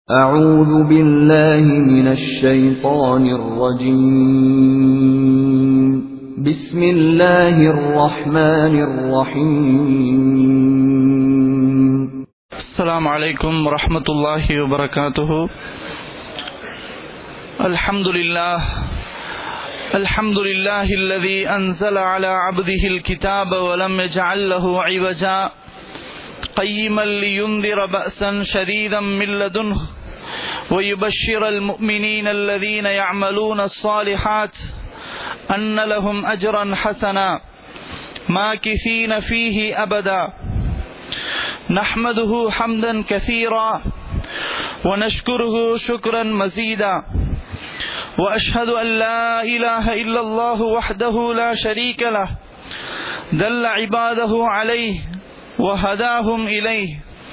أعوذ بالله من الشيطان الرجيم بسم الله الرحمن الرحيم السلام عليكم ورحمة الله وبركاته الحمد لله الحمد لله الذي أنزل على عبده الكتاب ولم يجعل له عوجا قيما لينذر بأسا شديدا من لدنه ويبشر المؤمنين الذين يعملون الصالحات أن لهم أجرا حسنا ماكثين فيه أبدا نحمده حمدا كثيرا ونشكره شكرا مزيدا واشهد ان لا اله الا الله وحده لا شريك له دل عباده عليه وهداهم اليه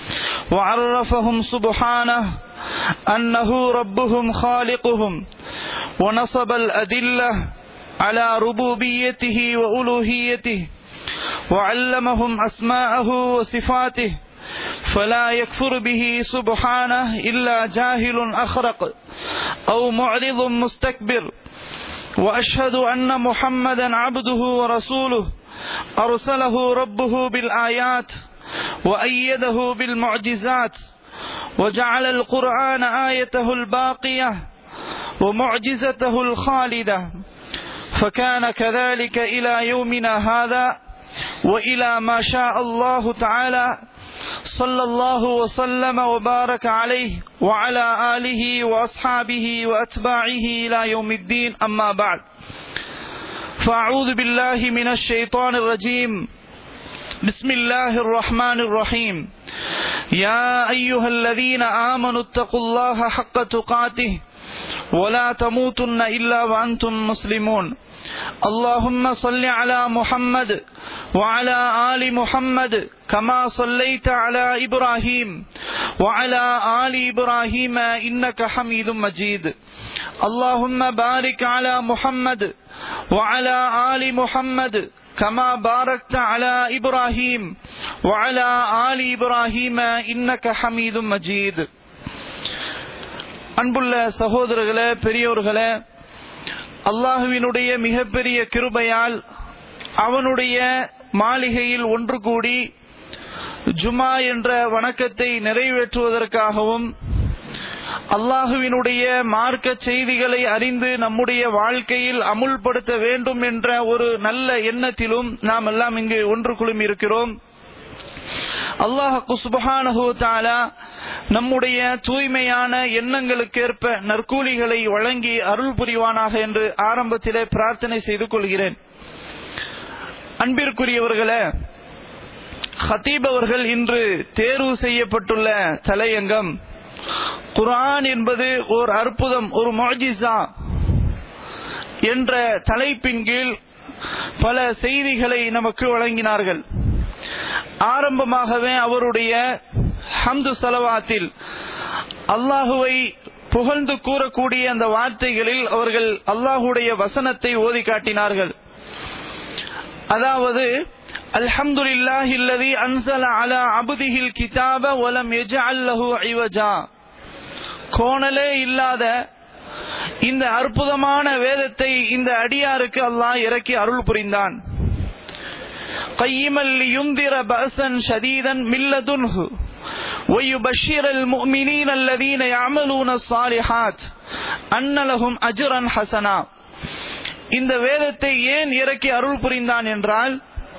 وعرفهم سبحانه انه ربهم خالقهم ونصب الادله على ربوبيته والوهيته وعلمهم اسماءه وصفاته فلا يكفر به سبحانه الا جاهل اخرق او معرض مستكبر واشهد ان محمدا عبده ورسوله ارسله ربه بالايات وايده بالمعجزات وجعل القران ايته الباقيه ومعجزته الخالده فكان كذلك الى يومنا هذا والى ما شاء الله تعالى صلى الله وسلم وبارك عليه وعلى اله واصحابه واتباعه الى يوم الدين اما بعد فاعوذ بالله من الشيطان الرجيم بسم الله الرحمن الرحيم يا ايها الذين امنوا اتقوا الله حق تقاته ولا تموتن الا وانتم مسلمون اللهم صل على محمد وعلى ال محمد كما صليت على ابراهيم وعلى ال ابراهيم انك حميد مجيد اللهم بارك على محمد وعلى ال محمد كما باركت على ابراهيم وعلى ال ابراهيم انك حميد مجيد அன்புள்ள சகோதரர்களே பெரியோர்களே அல்லாஹுவினுடைய மிகப்பெரிய கிருபையால் அவனுடைய மாளிகையில் ஒன்று கூடி ஜுமா என்ற வணக்கத்தை நிறைவேற்றுவதற்காகவும் அல்லாஹுவினுடைய மார்க்க செய்திகளை அறிந்து நம்முடைய வாழ்க்கையில் அமுல்படுத்த வேண்டும் என்ற ஒரு நல்ல எண்ணத்திலும் நாம் எல்லாம் இங்கு ஒன்று குழுமி இருக்கிறோம் அல்லாஹு சுபஹானஹு தாலா நம்முடைய தூய்மையான எண்ணங்களுக்கேற்ப நற்கூலிகளை வழங்கி அருள் புரிவானாக என்று ஆரம்பத்திலே பிரார்த்தனை செய்து கொள்கிறேன் அன்பிற்குரியவர்களே ஹத்தீப் அவர்கள் இன்று தேர்வு செய்யப்பட்டுள்ள தலையங்கம் குரான் என்பது ஓர் அற்புதம் ஒரு மொஜிசா என்ற தலைப்பின் கீழ் பல செய்திகளை நமக்கு வழங்கினார்கள் ஆரம்பமாகவே அவருடைய ஹம்து சலவாத்தில் அல்லாஹுவை புகழ்ந்து கூறக்கூடிய அந்த வார்த்தைகளில் அவர்கள் அல்லாஹுடைய வசனத்தை ஓதி காட்டினார்கள் அதாவது அல்ஹம்துலில்லாஹி அல்லதி அன்சல அலா அபுதிஹில் கிதாப வலம் யஜஅல் லஹு ஐவஜா கோணலே இல்லாத இந்த அற்புதமான வேதத்தை இந்த அடியாருக்கு அல்லாஹ் இறக்கி அருள் புரிந்தான் قيما لينذر بأسا شديدا من لدنه ويبشر المؤمنين الذين يعملون الصالحات أن لهم أجرا حسنا இந்த வேதத்தை ஏன் இறக்கி அருள் புரிந்தான் என்றால்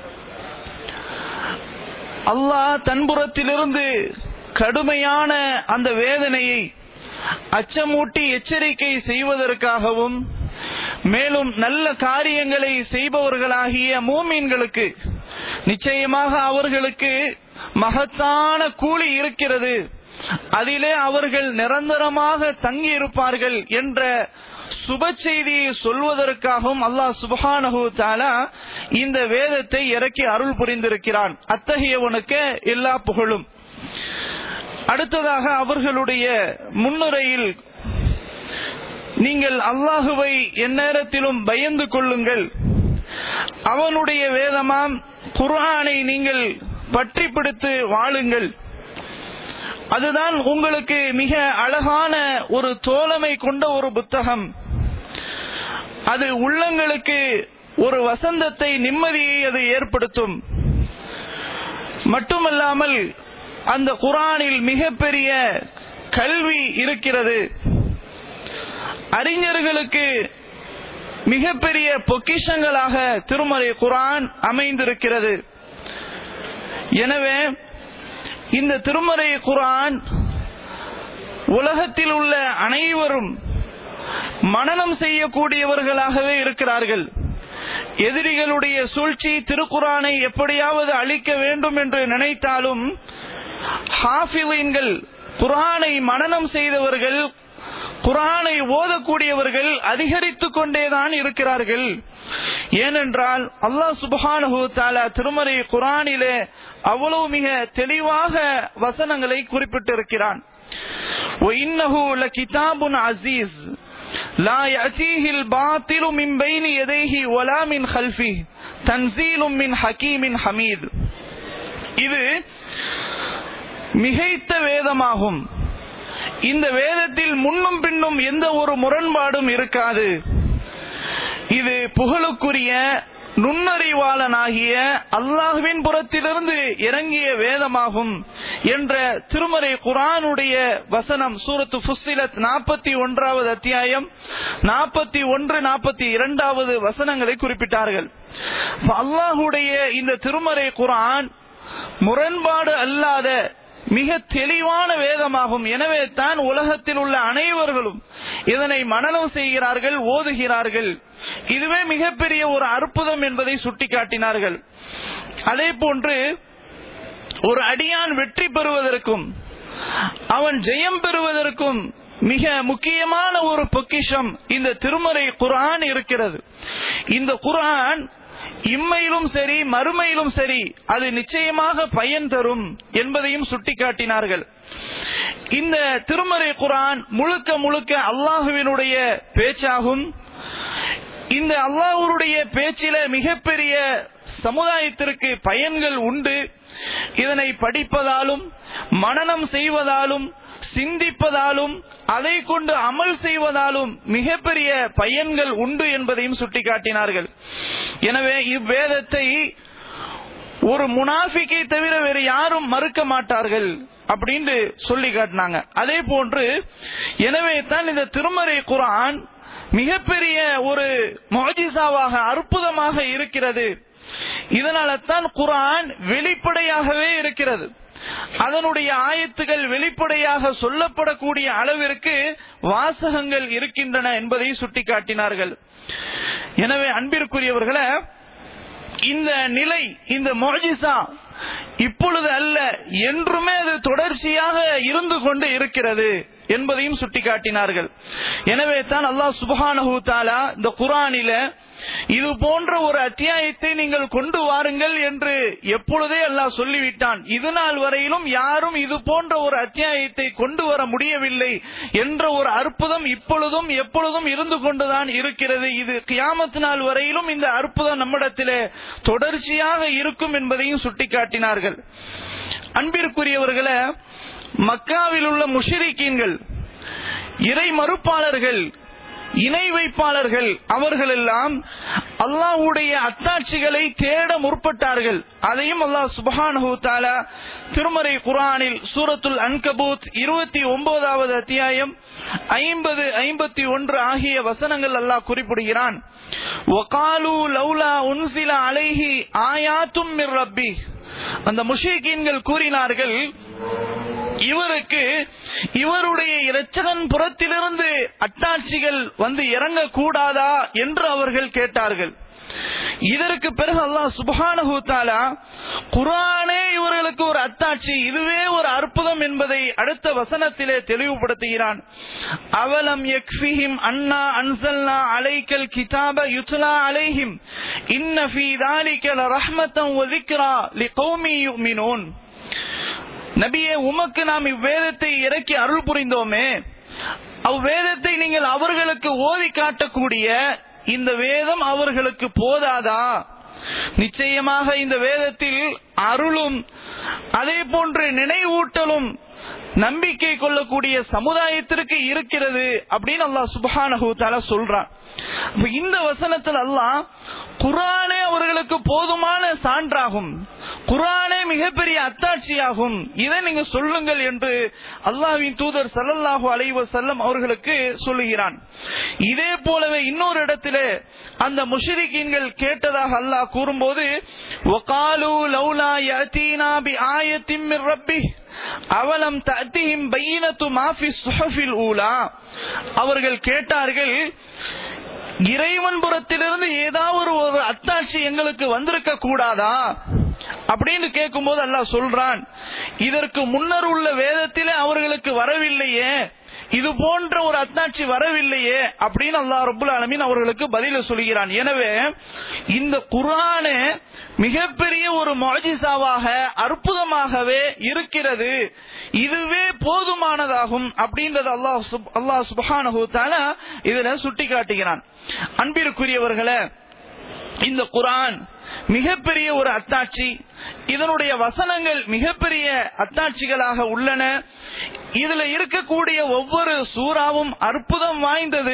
அல்லாஹ் தன்புறத்திலிருந்து கடுமையான அந்த வேதனையை அச்சமூட்டி எச்சரிக்கை செய்வதற்காகவும் மேலும் நல்ல காரியங்களை செய்பவர்களாகிய மூமீன்களுக்கு நிச்சயமாக அவர்களுக்கு மகத்தான கூலி இருக்கிறது அதிலே அவர்கள் நிரந்தரமாக தங்கி இருப்பார்கள் என்ற சுப செய்தியை சொல்வதற்காகவும் அல்லாஹ் சுபஹானஹு தாலா இந்த வேதத்தை இறக்கி அருள் புரிந்திருக்கிறான் அத்தகையவனுக்கு எல்லா புகழும் அடுத்ததாக அவர்களுடைய முன்னுரையில் நீங்கள் அல்லாஹுவை எந்நேரத்திலும் பயந்து கொள்ளுங்கள் அவனுடைய வேதமாம் குர்ஆனை நீங்கள் பற்றி பிடித்து வாழுங்கள் அதுதான் உங்களுக்கு மிக அழகான ஒரு தோழமை கொண்ட ஒரு புத்தகம் அது உள்ளங்களுக்கு ஒரு வசந்தத்தை நிம்மதியை அது ஏற்படுத்தும் மட்டுமல்லாமல் அந்த குரானில் மிகப்பெரிய கல்வி இருக்கிறது அறிஞர்களுக்கு மிகப்பெரிய பொக்கிஷங்களாக திருமறை குரான் அமைந்திருக்கிறது எனவே இந்த திருமறை குரான் உலகத்தில் உள்ள அனைவரும் மனனம் செய்யக்கூடியவர்களாகவே இருக்கிறார்கள் எதிரிகளுடைய சூழ்ச்சி திருக்குரானை எப்படியாவது அழிக்க வேண்டும் என்று நினைத்தாலும் ஹாஃபிலீன்கள் குரானை மனனம் செய்தவர்கள் குரானை ஓதக்கூடியவர்கள் அதிகரித்துக் கொண்டேதான் இருக்கிறார்கள் ஏனென்றால் அல்லாஹ் சுபஹானஹு தாலா திருமறை குரானிலே அவ்வளவு மிக தெளிவாக வசனங்களை குறிப்பிட்டிருக்கிறான் وَإِنَّهُ لَكِتَابٌ عَزِيزٌ لا يأتيه الباطل من بين يديه ولا من خلفه تنزيل من حكيم حميد இது மிகைத்த வேதமாகும் இந்த வேதத்தில் முன்னும் பின்னும் எந்த ஒரு முரண்பாடும் இருக்காது இது புகழுக்குரிய நுண்ணறிவாளனாகிய அல்லாஹுவின் புறத்திலிருந்து இறங்கிய வேதமாகும் என்ற திருமறை குரானுடைய வசனம் சூரத்து ஃபுஸ்ஸிலத் நாற்பத்தி ஒன்றாவது அத்தியாயம் நாற்பத்தி ஒன்று நாற்பத்தி இரண்டாவது வசனங்களை குறிப்பிட்டார்கள் அல்லாஹுடைய இந்த திருமறை குரான் முரண்பாடு அல்லாத மிக தெளிவான வேதமாகும் எனவே தான் உலகத்தில் உள்ள அனைவர்களும் இதனை மனநம் செய்கிறார்கள் ஓதுகிறார்கள் இதுவே மிகப்பெரிய ஒரு அற்புதம் என்பதை சுட்டிக்காட்டினார்கள் அதே போன்று ஒரு அடியான் வெற்றி பெறுவதற்கும் அவன் ஜெயம் பெறுவதற்கும் மிக முக்கியமான ஒரு பொக்கிஷம் இந்த திருமறை குரான் இருக்கிறது இந்த குரான் இம்மையிலும் சரி மறுமையிலும் சரி அது நிச்சயமாக பயன் தரும் என்பதையும் சுட்டிக்காட்டினார்கள் இந்த திருமறை குரான் முழுக்க முழுக்க அல்லாஹுவினுடைய பேச்சாகும் இந்த அல்லாஹுடைய பேச்சில மிகப்பெரிய சமுதாயத்திற்கு பயன்கள் உண்டு இதனை படிப்பதாலும் மனனம் செய்வதாலும் சிந்திப்பதாலும் அதை கொண்டு அமல் செய்வதாலும் மிகப்பெரிய பயன்கள் உண்டு என்பதையும் சுட்டிக்காட்டினார்கள் எனவே இவ்வேதத்தை ஒரு முனாஃபிக்கை தவிர வேறு யாரும் மறுக்க மாட்டார்கள் அப்படின்னு சொல்லி காட்டினாங்க அதே போன்று எனவே தான் இந்த திருமறை குரான் மிகப்பெரிய ஒரு மொஜிசாவாக அற்புதமாக இருக்கிறது இதனால தான் குரான் வெளிப்படையாகவே இருக்கிறது அதனுடைய ஆயத்துகள் வெளிப்படையாக சொல்லப்படக்கூடிய அளவிற்கு வாசகங்கள் இருக்கின்றன என்பதை சுட்டிக்காட்டினார்கள் எனவே அன்பிற்குரியவர்களை இந்த நிலை இந்த மொஜிசா இப்பொழுது அல்ல என்றுமே அது தொடர்ச்சியாக இருந்து கொண்டு இருக்கிறது என்பதையும் சுட்டிக்காட்டினார்கள் எனவே தான் அல்லாஹ் சுபஹானஹு தாலா இந்த குரானில இது போன்ற ஒரு அத்தியாயத்தை நீங்கள் கொண்டு வாருங்கள் என்று எப்பொழுதே அல்லாஹ் சொல்லிவிட்டான் இது நாள் வரையிலும் யாரும் இது போன்ற ஒரு அத்தியாயத்தை கொண்டு வர முடியவில்லை என்ற ஒரு அற்புதம் இப்பொழுதும் எப்பொழுதும் இருந்து கொண்டுதான் இருக்கிறது இது கியாமத்து நாள் வரையிலும் இந்த அற்புதம் நம்மிடத்திலே தொடர்ச்சியாக இருக்கும் என்பதையும் சுட்டிக்காட்டினார்கள் அன்பிற்குரியவர்களை மக்காவில் உள்ள முஷிரிக்கீன்கள் இறை மறுப்பாளர்கள் இணை வைப்பாளர்கள் அவர்கள் எல்லாம் அல்லாஹுடைய அத்தாட்சிகளை தேட முற்பட்டார்கள் அதையும் அல்லாஹ் சுபஹானஹு தாலா திருமறை குரானில் சூரத்துல் அன்கபூத் இருபத்தி ஒன்பதாவது அத்தியாயம் ஐம்பது ஐம்பத்தி ஒன்று ஆகிய வசனங்கள் அல்லாஹ் குறிப்பிடுகிறான் ஒகாலு லௌலா உன்சில அலைஹி ஆயாத்தும் மிர் ரப்பி அந்த முஷிகீன்கள் கூறினார்கள் இவருக்கு இவருடைய இரட்சகன் புறத்திலிருந்து அட்டாட்சிகள் வந்து இறங்கக்கூடாதா என்று அவர்கள் கேட்டார்கள் இதற்கு பிறகு அல்லாஹ் சுபஹானஹு தாலா குரானே இவர்களுக்கு ஒரு அத்தாட்சி இதுவே ஒரு அற்புதம் என்பதை அடுத்த வசனத்திலே தெளிவுபடுத்துகிறான் அவலம் யக்ஃபிஹிம் அன்னா அன்சல்னா அலைக்கல் கிதாப யுத்லா அலைஹிம் இன்ன ஃபீ ذلك لرحمة وذكرى لقوم يؤمنون நபியே உமக்கு நாம் இவ்வேதத்தை இறக்கி அருள் புரிந்தோமே அவ்வேதத்தை நீங்கள் அவர்களுக்கு ஓதி காட்டக்கூடிய இந்த வேதம் அவர்களுக்கு போதாதா நிச்சயமாக இந்த வேதத்தில் அருளும் அதே போன்று நினைவூட்டலும் நம்பிக்கை கொள்ளக்கூடிய சமுதாயத்திற்கு இருக்கிறது அப்படின்னு அல்லாஹ் சுபஹானஹு தஆலா சொல்றான் அப்ப இந்த வசனத்தில் அல்லாஹ் குர்ஆனே அவர்களுக்கு போதுமான சான்றாகும் குர்ஆனே மிகப்பெரிய அத்தாட்சியாகும் இதை நீங்க சொல்லுங்கள் என்று அல்லாஹ்வின் தூதர் ஸல்லல்லாஹு அலைஹி வஸல்லம் அவர்களுக்கு சொல்லுகிறான் இதே போலவே இன்னொரு இடத்திலே அந்த முஷ்ரிக்கீன்கள் கேட்டதாக அல்லாஹ் கூறும்போது வகாலு லௌலா யஅதீனா பிஆயத்தின் மின் ரப்பிஹ் அவலம் தஅதிஹிம் பையினத்து மா ஃபி ஸுஹஃபில் ஊலா அவர்கள் கேட்டார்கள் இறைவன் புறத்திலிருந்து ஏதாவது ஒரு அத்தாட்சி எங்களுக்கு வந்திருக்க கூடாதா அப்படின்னு கேட்கும்போது அல்லாஹ் சொல்றான் இதற்கு முன்னர் உள்ள வேதத்திலே அவர்களுக்கு வரவில்லையே இது போன்ற ஒரு அத்தாட்சி வரவில்லையே அப்படின்னு அல்லாஹ் ரபுல் அலமீன் அவர்களுக்கு பதில சொல்கிறான் எனவே இந்த குர்ஆனே மிகப்பெரிய ஒரு மொஜிசாவாக அற்புதமாகவே இருக்கிறது இதுவே போதுமானதாகும் அப்படின்றது அல்லாஹ் சுப்- அல்லாஹ் சுபஹானஹு தஆலா இதுல சுட்டி காட்டுகிறான் அன்பிற்குரியவர்களே இந்த குர்ஆன் மிகப்பெரிய ஒரு அத்தாட்சி இதனுடைய வசனங்கள் மிகப்பெரிய அத்தாட்சிகளாக உள்ளன இதுல இருக்கக்கூடிய ஒவ்வொரு சூறாவும் அற்புதம் வாய்ந்தது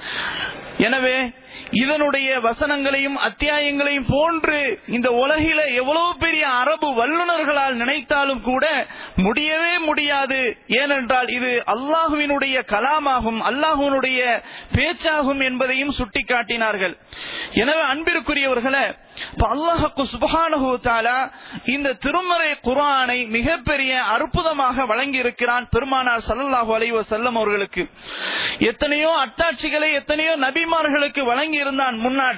எனவே இதனுடைய வசனங்களையும் அத்தியாயங்களையும் போன்று இந்த உலகில எவ்வளவு பெரிய அரபு வல்லுநர்களால் நினைத்தாலும் கூட முடியவே முடியாது ஏனென்றால் இது அல்லாஹுவினுடைய கலாமாகும் அல்லாஹுவினுடைய பேச்சாகும் என்பதையும் சுட்டிக்காட்டினார்கள் எனவே அன்பிற்குரியவர்களே இப்ப அல்லாஹுக்கு சுபஹானஹு தஆலா இந்த திருமறை குர்ஆனை மிகப்பெரிய அற்புதமாக வழங்கி இருக்கிறான் பெருமானார் ஸல்லல்லாஹு அலைஹி வஸல்லம் அவர்களுக்கு எத்தனையோ அத்தாட்சிகளை எத்தனையோ நபிமார்களுக்கு வழங்கி இருந்தான் முன்னாள்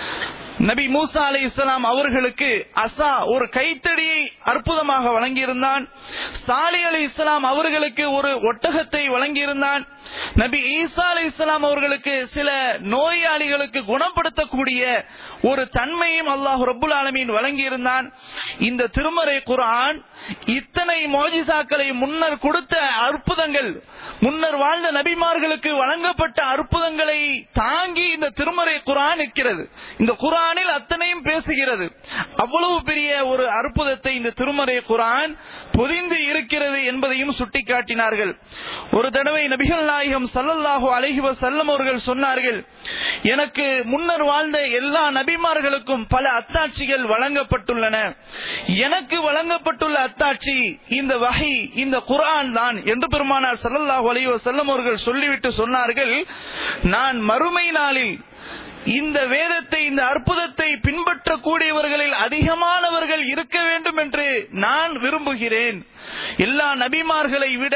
நபி மூசா அலை இஸ்லாம் அவர்களுக்கு அசா ஒரு கைத்தடியை அற்புதமாக வழங்கியிருந்தான் சாலி அலி இஸ்லாம் அவர்களுக்கு ஒரு ஒட்டகத்தை வழங்கியிருந்தான் நபி ஈசா அலை இஸ்லாம் அவர்களுக்கு சில நோயாளிகளுக்கு குணப்படுத்தக்கூடிய ஒரு தன்மையும் அல்லாஹ் ரபுல் ஆலமீன் வழங்கியிருந்தான் இந்த திருமறை குர்ஆன் இத்தனை மோஜிசாக்களை முன்னர் கொடுத்த அற்புதங்கள் முன்னர் வாழ்ந்த நபிமார்களுக்கு வழங்கப்பட்ட அற்புதங்களை தாங்கி இந்த திருமறை குர்ஆன் நிற்கிறது இந்த குர்ஆனில் அத்தனையும் பேசுகிறது அவ்வளவு பெரிய ஒரு அற்புதத்தை இந்த திருமறை குர்ஆன் பொதிந்து இருக்கிறது என்பதையும் சுட்டிக்காட்டினார்கள் ஒரு தடவை நபிகள் நாயகம் ஸல்லல்லாஹு அலைஹி வஸல்லம் அவர்கள் சொன்னார்கள் எனக்கு முன்னர் வாழ்ந்த எல்லா நபிமார்களுக்கும் பல அத்தாட்சிகள் வழங்கப்பட்டுள்ளன எனக்கு வழங்கப்பட்டுள்ள அத்தாட்சி இந்த வகை இந்த குர்ஆன் தான் என்று பெருமானார் ஸல்லல்லாஹு அலைஹி வஸல்லம் அவர்கள் சொல்லிவிட்டு சொன்னார்கள் நான் மறுமை நாளில் இந்த வேதத்தை இந்த அற்புதத்தை பின்பற்றக்கூடியவர்களில் அதிகமானவர்கள் இருக்க வேண்டும் என்று நான் விரும்புகிறேன் எல்லா நபிமார்களை விட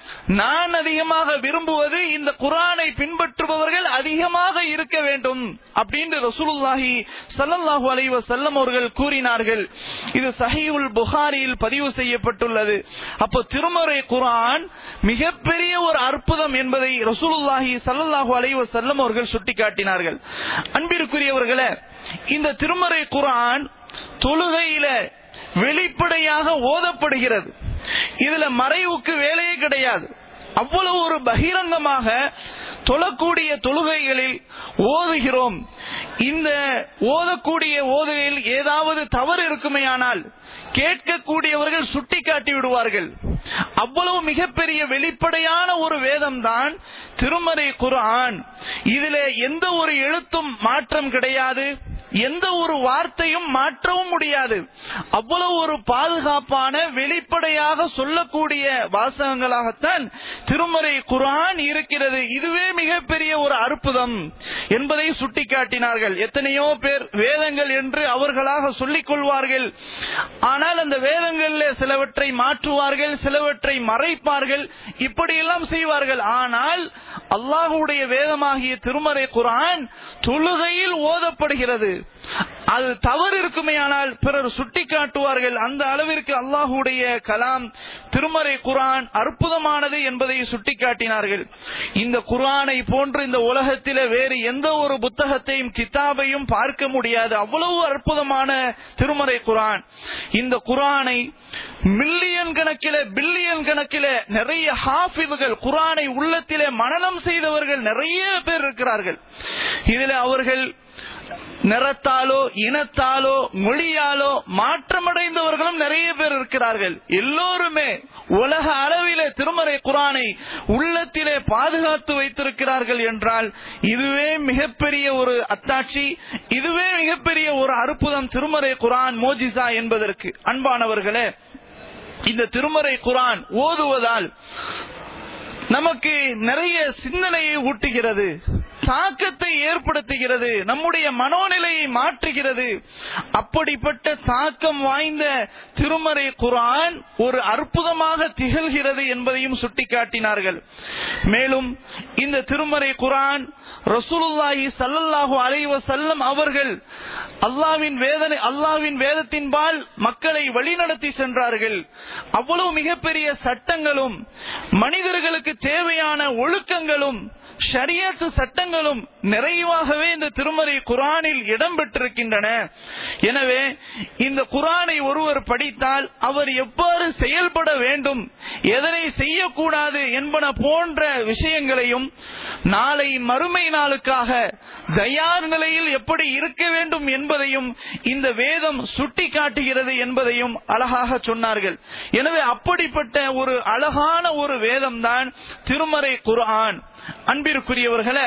நான் அதிகமாக விரும்புவது இந்த குரானை பின்பற்றுபவர்கள் அதிகமாக இருக்க வேண்டும் அப்படின்னு ரசூலுல்லாஹி ஸல்லல்லாஹு அலைஹி வஸல்லம் அவர்கள் கூறினார்கள் இது சஹீஹுல் புகாரியில் பதிவு செய்யப்பட்டுள்ளது அப்போ திருமறை குர்ஆன் மிகப்பெரிய ஒரு அற்புதம் என்பதை ரசூலுல்லாஹி ஸல்லல்லாஹு அலைஹி வஸல்லம் அவர்கள் சுட்டிக்காட்டினார்கள் அன்பிற்குரியவர்களே இந்த திருமறை குர்ஆன் தொழுகையில வெளிப்படையாக ஓதப்படுகிறது இதுல மறைவுக்கு வேலையே கிடையாது அவ்வளவு ஒரு பகிரங்கமாக தொழக்கூடிய தொழுகைகளில் ஓதுகிறோம் இந்த ஓதக்கூடிய ஓதுகையில் ஏதாவது தவறு இருக்குமேயானால் கேட்கக்கூடியவர்கள் சுட்டிக்காட்டி விடுவார்கள் அவ்வளவு மிகப்பெரிய வெளிப்படையான ஒரு வேதம் தான் திருமறை குர்ஆன் இதிலே எந்த ஒரு எழுத்தும் மாற்றம் கிடையாது எந்த ஒரு வார்த்தையும் மாற்றவும் முடியாது அவ்வளவு ஒரு பாதுகாப்பான வெளிப்படையாக சொல்லக்கூடிய வாசகங்களாகத்தான் திருமறை குர்ஆன் இருக்கிறது இதுவே மிகப்பெரிய ஒரு அற்புதம் என்பதை சுட்டிக்காட்டினார்கள் எத்தனையோ பேர் வேதங்கள் என்று அவர்களாக சொல்லிக் கொள்வார்கள் ஆனால் அந்த வேதங்களில் சிலவற்றை மாற்றுவார்கள் சிலவற்றை மறைப்பார்கள் இப்படியெல்லாம் செய்வார்கள் ஆனால் அல்லாஹுடைய வேதமாகிய திருமறை குர்ஆன் தொழுகையில் ஓதப்படுகிறது அது தவறு இருக்குமேயானால் பிறர் சுட்டி காட்டுவார்கள் அந்த அளவிற்கு அல்லாஹுடைய கலாம் திருமறை குர்ஆன் அற்புதமானது என்பதை சுட்டிக்காட்டினார்கள் இந்த குர்ஆனை போன்று இந்த உலகத்திலே வேறு எந்த ஒரு புத்தகத்தையும் கிதாபையும் பார்க்க முடியாது அவ்வளவு அற்புதமான திருமறை குர்ஆன் இந்த குர்ஆனை மில்லியன் கணக்கிலே பில்லியன் கணக்கிலே நிறைய ஹாஃபிதுகள் குர்ஆனை உள்ளத்திலே மனனம் செய்தவர்கள் நிறைய பேர் இருக்கிறார்கள் இதில் அவர்கள் நிறத்தாலோ இனத்தாலோ மொழியாலோ மாற்றமடைந்தவர்களும் நிறைய பேர் இருக்கிறார்கள் எல்லோருமே உலக அளவிலே திருமறை குரானை உள்ளத்திலே பாதுகாத்து வைத்திருக்கிறார்கள் என்றால் இதுவே மிகப்பெரிய ஒரு அத்தாட்சி இதுவே மிகப்பெரிய ஒரு அற்புதம் திருமறை குரான் மோஜிசா என்பதற்கு அன்பானவர்களே இந்த திருமறை குரான் ஓதுவதால் நமக்கு நிறைய சிந்தனையை ஊட்டுகிறது தாக்கத்தை ஏற்படுத்துகிறது நம்முடைய மனோநிலையை மாற்றுகிறது அப்படிப்பட்ட தாக்கம் வாய்ந்த திருமறை குரான் ஒரு அற்புதமாக திகழ்கிறது என்பதையும் சுட்டிக்காட்டினார்கள் மேலும் இந்த திருமறை குரான் ரசூலுல்லாஹி சல்லல்லாஹு அலைஹி வஸல்லம் அவர்கள் அல்லாவின் வேதனை அல்லாவின் வேதத்தின்பால் மக்களை வழிநடத்தி சென்றார்கள் அவ்வளவு மிகப்பெரிய சட்டங்களும் மனிதர்களுக்கு தேவையான ஒழுக்கங்களும் ஷரியத்து சட்டங்களும் நிறைவாகவே இந்த திருமறை குரானில் இடம்பெற்றிருக்கின்றன எனவே இந்த குரானை ஒருவர் படித்தால் அவர் எவ்வாறு செயல்பட வேண்டும் எதனை செய்யக்கூடாது என்பன போன்ற விஷயங்களையும் நாளை மறுமை நாளுக்காக தயார் நிலையில் எப்படி இருக்க வேண்டும் என்பதையும் இந்த வேதம் சுட்டி காட்டுகிறது என்பதையும் அழகாக சொன்னார்கள் எனவே அப்படிப்பட்ட ஒரு அழகான ஒரு வேதம் தான் திருமறை குர்ஆன் அன்பிற்குரியவர்களே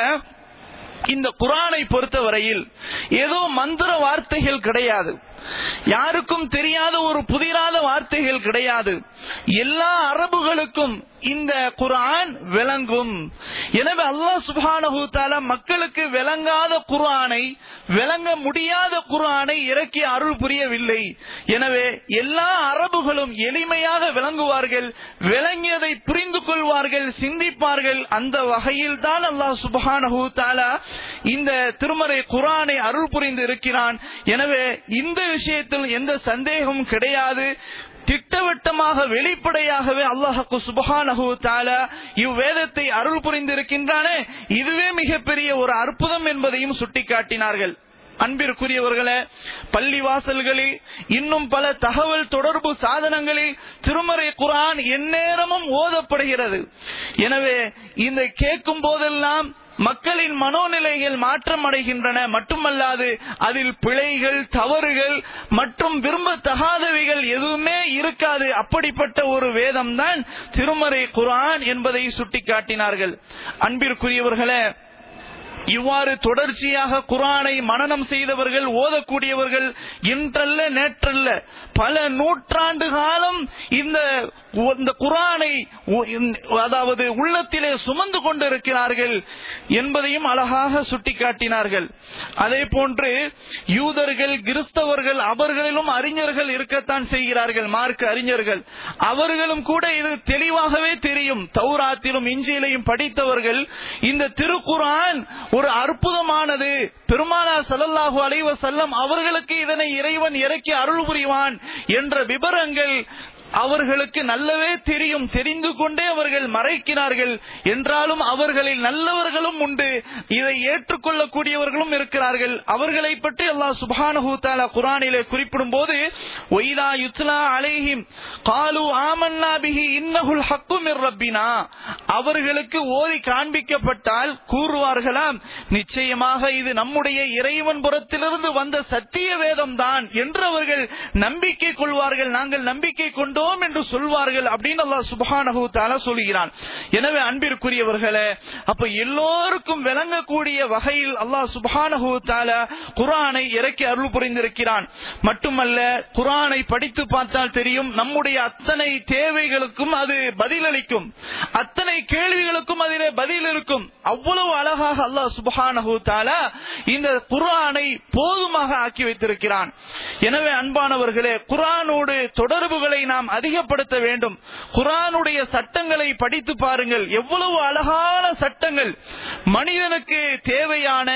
இந்த குரானை பொறுத்தவரையில் ஏதோ மந்திர வார்த்தைகள் கிடையாது யாருக்கும் தெரியாத ஒரு புதிராத வார்த்தைகள் கிடையாது எல்லா அரபுகளுக்கும் இந்த குரான் விளங்கும் எனவே அல்லாஹ் சுபானஹு தாலா மக்களுக்கு விளங்காத குரானை விளங்க முடியாத குரானை இறக்கி அருள் புரியவில்லை எனவே எல்லா அரபுகளும் எளிமையாக விளங்குவார்கள் விளங்கியதை புரிந்து கொள்வார்கள் சிந்திப்பார்கள் அந்த வகையில் தான் அல்லாஹ் சுபஹானஹு தாலா இந்த திருமறை குரானை அருள் புரிந்து இருக்கிறான் எனவே இந்த விஷயத்தில் எந்த சந்தேகமும் கிடையாது திட்டவட்டமாக வெளிப்படையாகவே அல்லாஹு சுபஹானஹு தாலா இவ்வேதத்தை அருள் புரிந்திருக்கின்றானே இதுவே மிகப்பெரிய ஒரு அற்புதம் என்பதையும் சுட்டிக்காட்டினார்கள் அன்பிற்குரியவர்களே பள்ளி வாசல்களில் இன்னும் பல தகவல் தொடர்பு சாதனங்களில் திருமறை குரான் எந்நேரமும் ஓதப்படுகிறது எனவே இந்த கேட்கும் போதெல்லாம் மக்களின் மனோநிலைகள் மாற்றம் அடைகின்றன மட்டுமல்லாது அதில் பிழைகள் தவறுகள் மற்றும் விரும்பத்தகாதவைகள் எதுவுமே இருக்காது அப்படிப்பட்ட ஒரு வேதம் தான் திருமறை குரான் என்பதை சுட்டிக்காட்டினார்கள் அன்பிற்குரியவர்களே இவ்வாறு தொடர்ச்சியாக குரானை மனனம் செய்தவர்கள் ஓதக்கூடியவர்கள் இன்றல்ல நேற்றல்ல பல நூற்றாண்டு காலம் இந்த இந்த குரானை அதாவது உள்ளத்திலே சுமந்து கொண்டிருக்கிறார்கள் என்பதையும் அழகாக சுட்டிக்காட்டினார்கள் அதே போன்று யூதர்கள் கிறிஸ்தவர்கள் அவர்களிலும் அறிஞர்கள் இருக்கத்தான் செய்கிறார்கள் மார்க்க அறிஞர்கள் அவர்களும் கூட இது தெளிவாகவே தெரியும் தௌராத்திலும் இஞ்சியிலையும் படித்தவர்கள் இந்த திருக்குரான் ஒரு அற்புதமானது பெருமானா சல்லல்லாஹு அலைவ செல்லம் அவர்களுக்கு இதனை இறைவன் இறக்கி அருள் புரிவான் என்ற விவரங்கள் அவர்களுக்கு நல்லவே தெரியும் தெரிந்து கொண்டே அவர்கள் மறைக்கிறார்கள் என்றாலும் அவர்களில் நல்லவர்களும் உண்டு இதை ஏற்றுக்கொள்ளக்கூடியவர்களும் இருக்கிறார்கள் அவர்களை பற்றி அல்லாஹ் சுபானஹு தாலா குரானிலே குறிப்பிடும் போது ஒய்தா யுத்லா அலைஹிம் காலு ஆமன்னா பிஹி இன்னஹுல் ஹக்கும் ரப்பினா அவர்களுக்கு ஓதி காண்பிக்கப்பட்டால் கூறுவார்களாம் நிச்சயமாக இது நம்முடைய இறைவன் புறத்திலிருந்து வந்த சத்திய வேதம் தான் என்று அவர்கள் நம்பிக்கை கொள்வார்கள் நாங்கள் நம்பிக்கை கொண்டோம் என்று சொல்வார்கள் அப்படின்னு அல்லாஹ் சுபஹானஹு தாலா சொல்கிறான் எனவே அன்பிற்குரியவர்களே அப்ப எல்லோருக்கும் விளங்கக்கூடிய வகையில் அல்லாஹ் சுபஹானஹு தாலா குரானை இறக்கி அருள் புரிந்திருக்கிறான் மட்டுமல்ல குரானை படித்து பார்த்தால் தெரியும் நம்முடைய அத்தனை தேவைகளுக்கும் அது பதிலளிக்கும் அத்தனை கேள்விகளுக்கும் அதிலே பதில் இருக்கும் அவ்வளவு அழகாக அல்லாஹ் சுபஹானஹு தாலா இந்த குரானை போதுமாக ஆக்கி வைத்திருக்கிறான் எனவே அன்பானவர்களே குரானோடு தொடர்புகளை நாம் அதிகப்படுத்த வேண்டும் குரானுடைய சட்டங்களை படித்து பாருங்கள் எவ்வளவு அழகான சட்டங்கள் மனிதனுக்கு தேவையான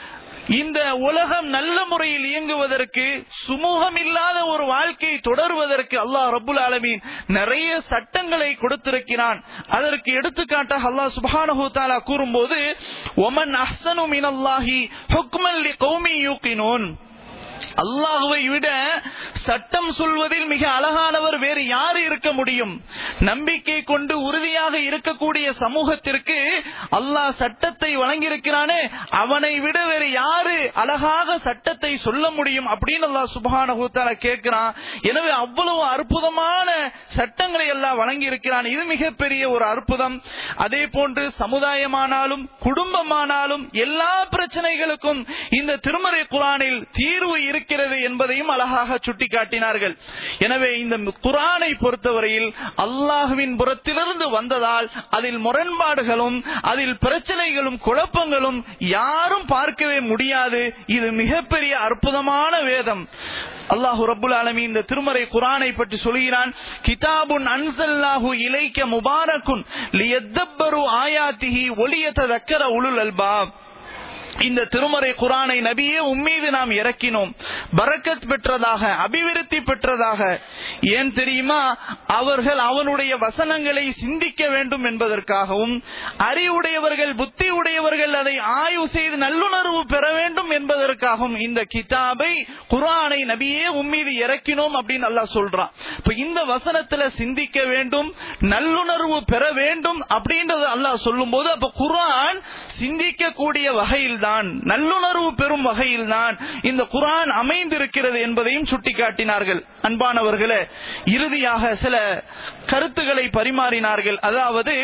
இந்த உலகம் நல்ல முறையில் இயங்குவதற்கு சுமூகம் இல்லாத ஒரு வாழ்க்கை தொடர்வதற்கு அல்லாஹ் ரபுல் ஆலமீன் நிறைய சட்டங்களை கொடுத்திருக்கிறான் அதற்கு எடுத்துக்காட்டாக அல்லாஹ் சுபானஹு தாலா கூறும்போது ஒமன் அஹ்சனு மினல்லாஹி ஹுக்மன் லி கௌமி யூக்கினூன் அல்லாஹுவை விட சட்டம் சொல்வதில் மிக அழகானவர் வேறு யாரு இருக்க முடியும் நம்பிக்கை கொண்டு உறுதியாக இருக்கக்கூடிய சமூகத்திற்கு அல்லாஹ் சட்டத்தை சட்டத்தை வழங்கியிருக்கிறானே அவனை விட வேறு யாரு அழகாக சட்டத்தை சொல்ல முடியும் அப்படின்னு அல்லாஹ் சுப்ஹானஹு தஆலா கேட்கிறான் எனவே அவ்வளவு அற்புதமான சட்டங்களை எல்லாம் வழங்கி இருக்கிறான் இது மிகப்பெரிய ஒரு அற்புதம் அதே போன்று சமுதாயமானாலும் குடும்பமானாலும் எல்லா பிரச்சனைகளுக்கும் இந்த திருமறை குரானில் தீர்வு இருக்கிறது என்பதையும் அழகாக சுட்டிக்காட்டினார்கள் எனவே இந்த குரானை பொறுத்தவரையில் அல்லாஹுவின் புறத்திலிருந்து வந்ததால் அதில் முரண்பாடுகளும் அதில் பிரச்சனைகளும் குழப்பங்களும் யாரும் பார்க்கவே முடியாது இது மிகப்பெரிய அற்புதமான வேதம் அல்லாஹு ரப்புல் ஆலமீன் இந்த திருமறை குரானை பற்றி சொல்கிறான் கிதாபுன் அன்சல்லாஹு இலைக்க முபாரக்குன் லியத்தப்பரு ஆயாத்திஹி ஒளியத்ததக்கர உலுல் அல்பாப் இந்த திருமறை குரானை நபியே உம்மீது நாம் இறக்கினோம் பரக்கத் பெற்றதாக அபிவிருத்தி பெற்றதாக ஏன் தெரியுமா அவர்கள் அவனுடைய வசனங்களை சிந்திக்க வேண்டும் என்பதற்காகவும் அறிவுடையவர்கள் புத்தி உடையவர்கள் அதை ஆய்வு செய்து நல்லுணர்வு பெற வேண்டும் என்பதற்காகவும் இந்த கிதாபை குரானை நபியே உம்மீது இறக்கினோம் அப்படின்னு அல்லாஹ் சொல்றான் இப்ப இந்த வசனத்துல சிந்திக்க வேண்டும் நல்லுணர்வு பெற வேண்டும் அப்படின்றது அல்லாஹ் சொல்லும் போது அப்ப குரான் சிந்திக்கக்கூடிய வகையில் தான் நல்லுணர்வு பெறும் வகையில் தான் இந்த குரான் அமைந்திருக்கிறது என்பதையும் சுட்டிக்காட்டினார்கள் அன்பானவர்களே இறுதியாக சில கருத்துக்களை பரிமாறினார்கள் அதாவது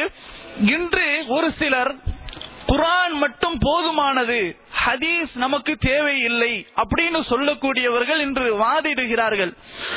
இன்று ஒரு சிலர் குரான் மட்டும் போதுமானது ஹதீஸ் நமக்கு தேவையில்லை அப்படின்னு சொல்லக்கூடியவர்கள் இன்று வாதிடுகிறார்கள்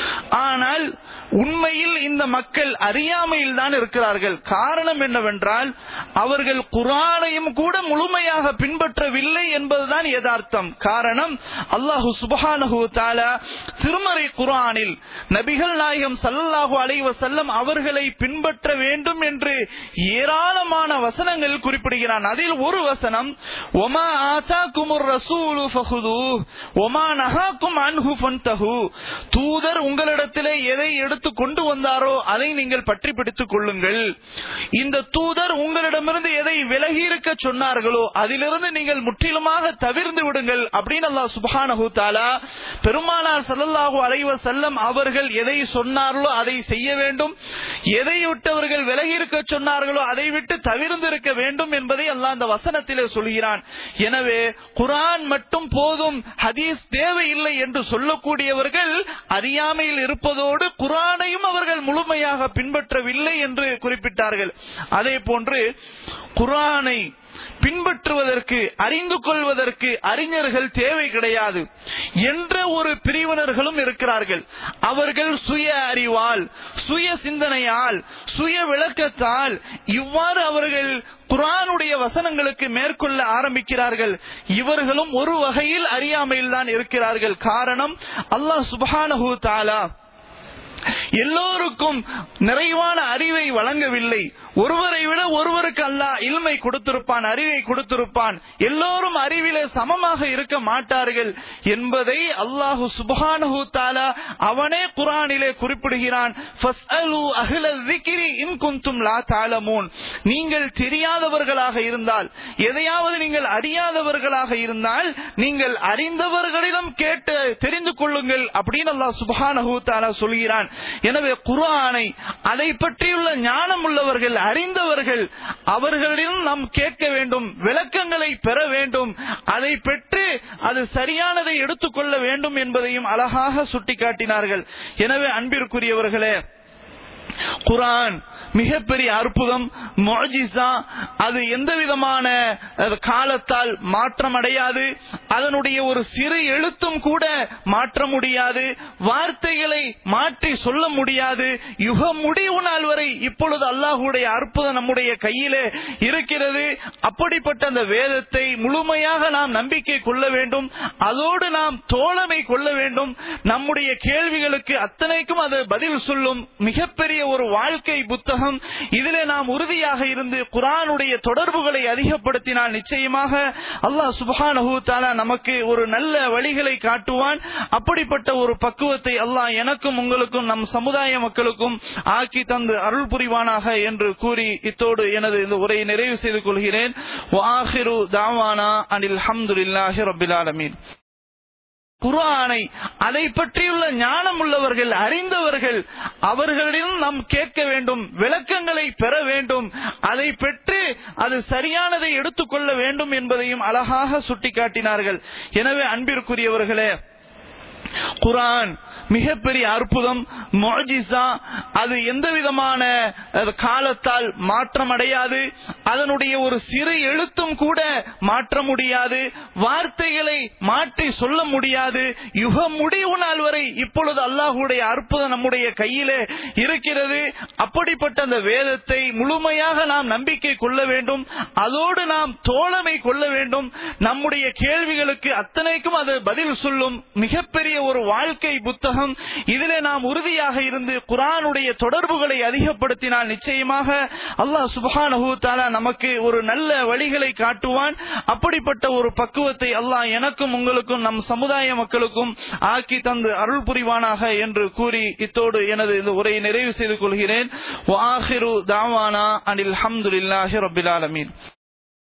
ஆனால் உண்மையில் இந்த மக்கள் அறியாமையில் தான் இருக்கிறார்கள் காரணம் என்னவென்றால் அவர்கள் குரானையும் கூட முழுமையாக பின்பற்றவில்லை என்பதுதான் யதார்த்தம் காரணம் அல்லாஹு சுபஹானஹு தாலா திருமறை குரானில் நபிகள் நாயகம் சல்லல்லாஹு அலைஹி வஸல்லம் அவர்களை பின்பற்ற வேண்டும் என்று ஏராளமான வசனங்கள் குறிப்பிடுகிறான் அதில் ஒரு வசனம் ஒமா ஆசாக்குமுர் ரசூலு ஃபஹுது ஒமா நஹாக்கும் அன்ஹு ஃபன்தஹு தூதர் உங்களிடத்திலே எதை எடுத்து கொண்டு வந்தாரோ அதை நீங்கள் பற்றி பிடித்துக் கொள்ளுங்கள் இந்த தூதர் உங்களிடமிருந்து எதை விலகி இருக்க சொன்னார்களோ அதிலிருந்து நீங்கள் முற்றிலுமாக தவிர்ந்து விடுங்கள் அப்படின்னு அல்லாஹ் சுப்ஹானஹு தஆலா பெருமானார் ஸல்லல்லாஹு அலைஹி வஸல்லம் அவர்கள் எதை சொன்னார்களோ அதை செய்ய வேண்டும் எதை விட்டவர்கள் விலகி இருக்க சொன்னார்களோ அதை விட்டு தவிர்ந்து இருக்க வேண்டும் என்பதை அல்லாஹ் அந்த வசனத்திலே சொல்கிறான் எனவே குரான் மட்டும் போதும் ஹதீஸ் தேவையில்லை என்று சொல்லக்கூடியவர்கள் அறியாமையில் இருப்பதோடு குரானையும் அவர்கள் முழுமையாக பின்பற்றவில்லை என்று குறிப்பிட்டார்கள் அதே போன்று குரானை பின்பற்றுவதற்கு அறிந்து கொள்வதற்கு அறிஞர்கள் தேவை கிடையாது என்ற ஒரு பிரிவினர்களும் இருக்கிறார்கள் அவர்கள் சுய அறிவால் சுய சிந்தனையால் சுய விளக்கத்தால் இவ்வாறு அவர்கள் குரானுடைய வசனங்களுக்கு மேற்கொள்ள ஆரம்பிக்கிறார்கள் இவர்களும் ஒரு வகையில் அறியாமையில் தான் இருக்கிறார்கள் காரணம் அல்லாஹ் சுபஹானஹு தாலா எல்லோருக்கும் நிறைவான அறிவை வழங்கவில்லை ஒருவரை விட ஒருவருக்கு அல்லாஹ் இல்மை கொடுத்திருப்பான் அறிவை கொடுத்திருப்பான் எல்லோரும் அறிவிலே சமமாக இருக்க மாட்டார்கள் என்பதை அல்லாஹு சுபஹானஹு தாலா அவனே குரானிலே குறிப்பிடுகிறான் ஃபஸ்அலு அஹ்ல ذِكْرِ இன் குன்தும் லா தஅலமூன் நீங்கள் தெரியாதவர்களாக இருந்தால் எதையாவது நீங்கள் அறியாதவர்களாக இருந்தால் நீங்கள் அறிந்தவர்களிடம் கேட்டு தெரிந்து கொள்ளுங்கள் அப்படின்னு அல்லாஹ் சுபஹானஹு தாலா சொல்கிறான் எனவே குர்ஆனை அதை பற்றியுள்ள ஞானம் உள்ளவர்கள் அறிந்தவர்கள் அவர்களிடம் நாம் கேட்க வேண்டும் விளக்கங்களை பெற வேண்டும் அதை பெற்று அது சரியானதை எடுத்துக்கொள்ள வேண்டும் என்பதையும் அழகாக சுட்டிக்காட்டினார்கள் எனவே அன்பிற்குரியவர்களே குரான் மிகப்பெரிய அற்புதம் மொஜிசா அது எந்த விதமான அஹ், காலத்தால் மாற்றம் அடையாது அதனுடைய ஒரு சிறு எழுத்தும் கூட மாற்ற முடியாது வார்த்தைகளை மாற்றி சொல்ல முடியாது யுக முடிவு நாள் வரை இப்பொழுது அல்லாஹுடைய அற்புதம் நம்முடைய கையிலே இருக்கிறது அப்படிப்பட்ட அந்த வேதத்தை முழுமையாக நாம் நம்பிக்கை கொள்ள வேண்டும் அதோடு நாம் தோழமை கொள்ள வேண்டும் நம்முடைய கேள்விகளுக்கு அத்தனைக்கும் அது பதில் சொல்லும் மிகப்பெரிய ஒரு வாழ்க்கை புத்தகம் இதிலே நாம் உறுதியாக இருந்து குரானுடைய தொடர்புகளை அதிகப்படுத்தினால் நிச்சயமாக அல்லாஹ் சுப்ஹானஹு தஆலா நமக்கு ஒரு நல்ல வழிகளை காட்டுவான் அப்படிப்பட்ட ஒரு பக்குவத்தை அல்லாஹ் எனக்கும் உங்களுக்கும் நம் சமுதாய மக்களுக்கும் ஆக்கி தந்து அருள் புரிவானாக என்று கூறி இத்தோடு எனது இந்த உரையை நிறைவு செய்து கொள்கிறேன் வாஹிரு தாவானா அனில் அல்ஹம்துலில்லாஹி ரப்பில் ஆலமீன் குர்ஆனை அதை பற்றியுள்ள ஞானம் உள்ளவர்கள் அறிந்தவர்கள் அவர்களிடம் நாம் கேட்க வேண்டும் விளக்கங்களை பெற வேண்டும் அதை பெற்று அது சரியானதை எடுத்துக்கொள்ள வேண்டும் என்பதையும் அழகாக சுட்டிக்காட்டினார்கள் எனவே அன்பிற்குரியவர்களே குரான் மிகப்பெரிய அற்புதம் மொஜிசா அது எந்த விதமான அஹ், காலத்தால் மாற்றம் அடையாது அதனுடைய ஒரு சிறு எழுத்தும் கூட மாற்ற முடியாது வார்த்தைகளை மாற்றி சொல்ல முடியாது யுக முடிவு நாள் வரை இப்பொழுது அல்லாஹுடைய அற்புதம் நம்முடைய கையிலே இருக்கிறது அப்படிப்பட்ட அந்த வேதத்தை முழுமையாக நாம் நம்பிக்கை கொள்ள வேண்டும் அதோடு நாம் தோழமை கொள்ள வேண்டும் நம்முடைய கேள்விகளுக்கு அத்தனைக்கும் அது பதில் சொல்லும் மிகப்பெரிய ஒரு வாழ்க்கை புத்தகம் இதிலே நாம் உறுதியாக இருந்து குரானுடைய தொடர்புகளை அதிகப்படுத்தினால் நிச்சயமாக அல்லாஹ் சுபஹானஹு தஆலா நமக்கு ஒரு நல்ல வழிகளை காட்டுவான் அப்படிப்பட்ட ஒரு பக்குவத்தை அல்லாஹ் எனக்கும் உங்களுக்கும் நம் சமுதாய மக்களுக்கும் ஆக்கி தந்து அருள் புரிவானாக என்று கூறி இத்தோடு எனது இந்த உரையை நிறைவு செய்து கொள்கிறேன் வாஹிரு தாவானா அனில் அல்ஹம்துலில்லாஹி ரப்பில் ஆலமீன்